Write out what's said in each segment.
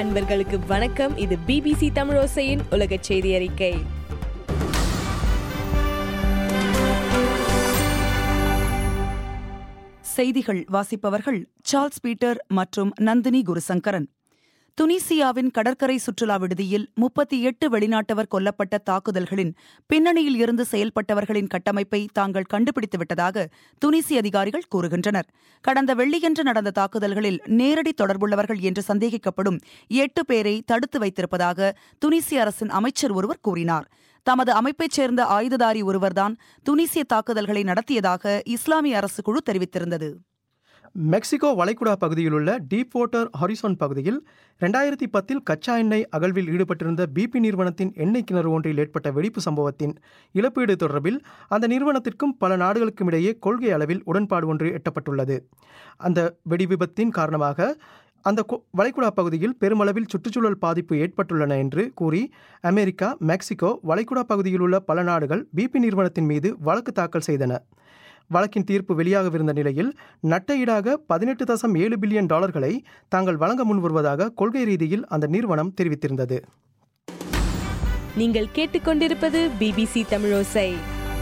நண்பர்களுக்கு வணக்கம் இது பிபிசி தமிழோசையின் உலக செய்தி அறிக்கை செய்திகள் வாசிப்பவர்கள் சார்ல்ஸ் பீட்டர் மற்றும் நந்தினி குருசங்கரன் துனிசியாவின் கடற்கரை சுற்றுலா விடுதியில் முப்பத்தி எட்டு வெளிநாட்டவர் கொல்லப்பட்ட தாக்குதல்களின் பின்னணியில் இருந்து செயல்பட்டவர்களின் கட்டமைப்பை தாங்கள் கண்டுபிடித்துவிட்டதாக துனிசி அதிகாரிகள் கூறுகின்றனர் கடந்த வெள்ளியன்று நடந்த தாக்குதல்களில் நேரடி தொடர்புள்ளவர்கள் என்று சந்தேகிக்கப்படும் எட்டு பேரை தடுத்து வைத்திருப்பதாக துனிசிய அரசின் அமைச்சர் ஒருவர் கூறினார் தமது அமைப்பைச் சேர்ந்த ஆயுததாரி ஒருவர்தான் துனிசிய தாக்குதல்களை நடத்தியதாக இஸ்லாமிய அரசு குழு தெரிவித்திருந்தது மெக்சிகோ வளைகுடா பகுதியில் உள்ள டீப் வாட்டர் ஹாரிசான் பகுதியில் ரெண்டாயிரத்தி பத்தில் கச்சா எண்ணெய் அகழ்வில் ஈடுபட்டிருந்த பிபி நிறுவனத்தின் எண்ணெய் கிணறு ஒன்றில் ஏற்பட்ட வெடிப்பு சம்பவத்தின் இழப்பீடு தொடர்பில் அந்த நிறுவனத்திற்கும் பல நாடுகளுக்கும் இடையே கொள்கை அளவில் உடன்பாடு ஒன்று எட்டப்பட்டுள்ளது அந்த வெடி விபத்தின் காரணமாக அந்த கொ- வளைகுடா பகுதியில் பெருமளவில் சுற்றுச்சூழல் பாதிப்பு ஏற்பட்டுள்ளன என்று கூறி அமெரிக்கா மெக்சிகோ வளைகுடா பகுதியில் உள்ள பல நாடுகள் பிபி நிறுவனத்தின் மீது வழக்கு தாக்கல் செய்தன வழக்கின் தீர்ப்பு வெளியாகவிருந்த நிலையில் நட்டையீடாக பதினெட்டு தசம் ஏழு பில்லியன் டாலர்களை தாங்கள் வழங்க முன்வருவதாக கொள்கை ரீதியில் அந்த நிறுவனம் தெரிவித்திருந்தது நீங்கள் கேட்டுக்கொண்டிருப்பது பிபிசி தமிழோசை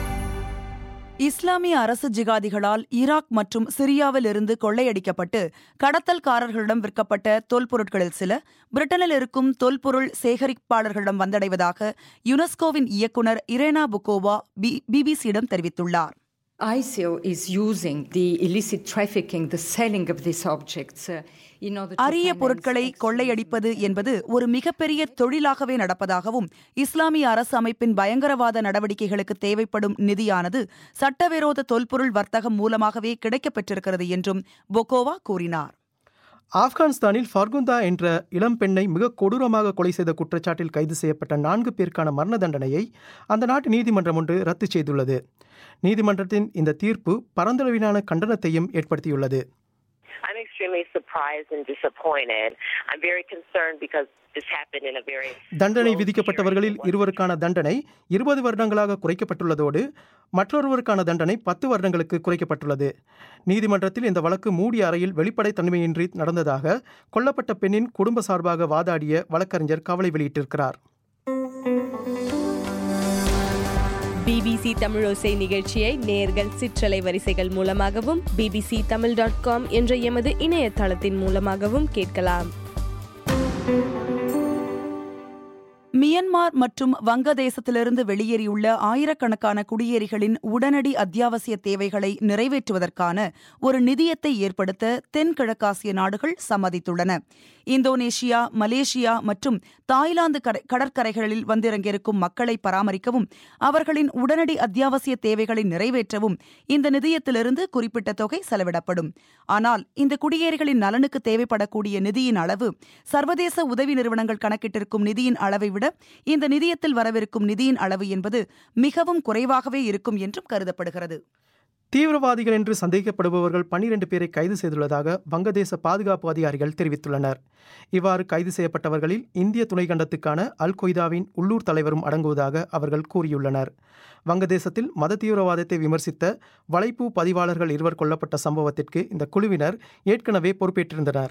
இஸ்லாமிய அரசு ஜிகாதிகளால் ஈராக் மற்றும் சிரியாவில் இருந்து கொள்ளையடிக்கப்பட்டு கடத்தல்காரர்களிடம் விற்கப்பட்ட தொல்பொருட்களில் சில பிரிட்டனில் இருக்கும் தொல்பொருள் சேகரிப்பாளர்களிடம் வந்தடைவதாக யுனெஸ்கோவின் இயக்குனர் இரேனா புகோவா பி- பிபிசியிடம் தெரிவித்துள்ளார் ICO is using the illicit trafficking, the selling of these objects uh, in order to அரிய finance பொருட்களை extreme- கொள்ளையடிப்பது என்பது ஒரு மிகப்பெரிய தொழிலாகவே நடப்பதாகவும் இஸ்லாமிய அரசு அமைப்பின் பயங்கரவாத நடவடிக்கைகளுக்கு தேவைப்படும் நிதியானது சட்டவிரோத தொல்பொருள் வர்த்தகம் மூலமாகவே கிடைக்கப் பெற்றிருக்கிறது என்றும் பொகோவா கூறினார் ஆப்கானிஸ்தானில் ஃபர்குந்தா என்ற இளம் பெண்ணை மிக கொடூரமாக கொலை செய்த குற்றச்சாட்டில் கைது செய்யப்பட்ட நான்கு பேருக்கான மரண தண்டனையை அந்த நாட்டு நீதிமன்றம் ஒன்று ரத்து செய்துள்ளது நீதிமன்றத்தின் இந்த தீர்ப்பு பரந்தளவிலான கண்டனத்தையும் ஏற்படுத்தியுள்ளது I'm extremely surprised and disappointed. I'm very concerned because this happened in a very தண்டனை slow விதிக்கப்பட்டவர்களில் period. இருவருக்கான தண்டனை இருபது வருடங்களாக குறைக்கப்பட்டுள்ளதோடு மற்றொருவருக்கான தண்டனை பத்து வருடங்களுக்கு குறைக்கப்பட்டுள்ளது நீதிமன்றத்தில் இந்த வழக்கு மூடிய அறையில் வெளிப்படைத்தன்மையின்றி நடந்ததாக கொல்லப்பட்ட பெண்ணின் குடும்ப சார்பாக வாதாடிய வழக்கறிஞர் கவலை வெளியிட்டிருக்கிறார் பிபிசி தமிழோசை நிகழ்ச்சியை நேர்கள் சிற்றலை வரிசைகள் மூலமாகவும் பிபிசி தமிழ் டாட் காம் என்ற எமது இணையதளத்தின் மூலமாகவும் கேட்கலாம் மியன்மார் மற்றும் வங்கதேசத்திலிருந்து வெளியேறியுள்ள ஆயிரக்கணக்கான குடியேறிகளின் உடனடி அத்தியாவசிய தேவைகளை நிறைவேற்றுவதற்கான ஒரு நிதியத்தை ஏற்படுத்த தென்கிழக்காசிய நாடுகள் சம்மதித்துள்ளன இந்தோனேஷியா மலேசியா மற்றும் தாய்லாந்து கரை- கடற்கரைகளில் வந்திறங்கியிருக்கும் மக்களை பராமரிக்கவும் அவர்களின் உடனடி அத்தியாவசிய தேவைகளை நிறைவேற்றவும் இந்த நிதியத்திலிருந்து குறிப்பிட்ட தொகை செலவிடப்படும் ஆனால் இந்த குடியேறிகளின் நலனுக்கு தேவைப்படக்கூடிய நிதியின் அளவு சர்வதேச உதவி நிறுவனங்கள் கணக்கிட்டிருக்கும் நிதியின் அளவை விட இந்த நிதியத்தில் வரவிருக்கும் நிதியின் அளவு என்பது மிகவும் குறைவாகவே இருக்கும் என்றும் கருதப்படுகிறது தீவிரவாதிகள் என்று சந்தேகிக்கப்படுபவர்கள் பன்னிரண்டு பேரை கைது செய்துள்ளதாக வங்கதேச பாதுகாப்பு அதிகாரிகள் தெரிவித்துள்ளனர் இவ்வாறு கைது செய்யப்பட்டவர்களில் இந்திய துணைக்கண்டத்துக்கான அல் கொய்தாவின் உள்ளூர் தலைவரும் அடங்குவதாக அவர்கள் கூறியுள்ளனர் வங்கதேசத்தில் மத தீவிரவாதத்தை விமர்சித்த வலைப்பூ பதிவாளர்கள் இருவர் கொல்லப்பட்ட சம்பவத்திற்கு இந்த குழுவினர் ஏற்கனவே பொறுப்பேற்றிருந்தனர்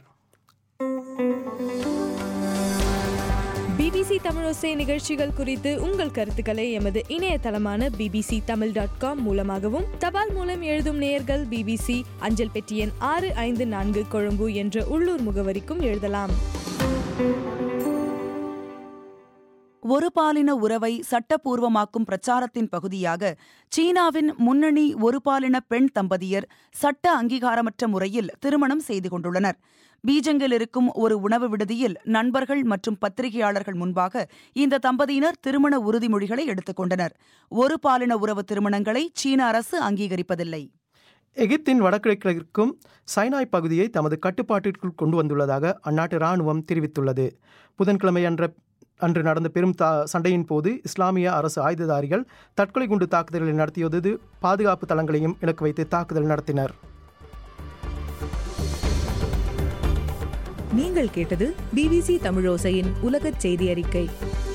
பிபிசி தமிழோசை நிகழ்ச்சிகள் குறித்து உங்கள் கருத்துக்களை எமது இணையதளமான பிபிசி தமிழ் டாட் காம் மூலமாகவும் தபால் மூலம் எழுதும் நேயர்கள் பிபிசி அஞ்சல் பெட்டி எண் ஆறு ஐந்து நான்கு கொழும்பு என்ற உள்ளூர் முகவரிக்கும் எழுதலாம் ஒரு பாலின உறவை சட்டப்பூர்வமாக்கும் பிரச்சாரத்தின் பகுதியாக சீனாவின் முன்னணி ஒரு பாலின பெண் தம்பதியர் சட்ட அங்கீகாரமற்ற முறையில் திருமணம் செய்து கொண்டுள்ளனர் பீஜங்கில் இருக்கும் ஒரு உணவு விடுதியில் நண்பர்கள் மற்றும் பத்திரிகையாளர்கள் முன்பாக இந்த தம்பதியினர் திருமண உறுதிமொழிகளை எடுத்துக்கொண்டனர் ஒரு பாலின உறவு திருமணங்களை சீன அரசு அங்கீகரிப்பதில்லை எகிப்தின் வடகிழக்கிற்கும் சைனாய் பகுதியை தமது கட்டுப்பாட்டிற்குள் கொண்டு வந்துள்ளதாக அந்நாட்டு இராணுவம் தெரிவித்துள்ளது புதன்கிழமை அன்ற அன்று நடந்த பெரும் தா சண்டையின் போது இஸ்லாமிய அரசு ஆயுததாரிகள் தற்கொலை குண்டு தாக்குதல்களை நடத்தியது பாதுகாப்பு தளங்களையும் இலக்கு வைத்து தாக்குதல் நடத்தினர் நீங்கள் கேட்டது பிபிசி தமிழோசையின் உலகச் செய்தி அறிக்கை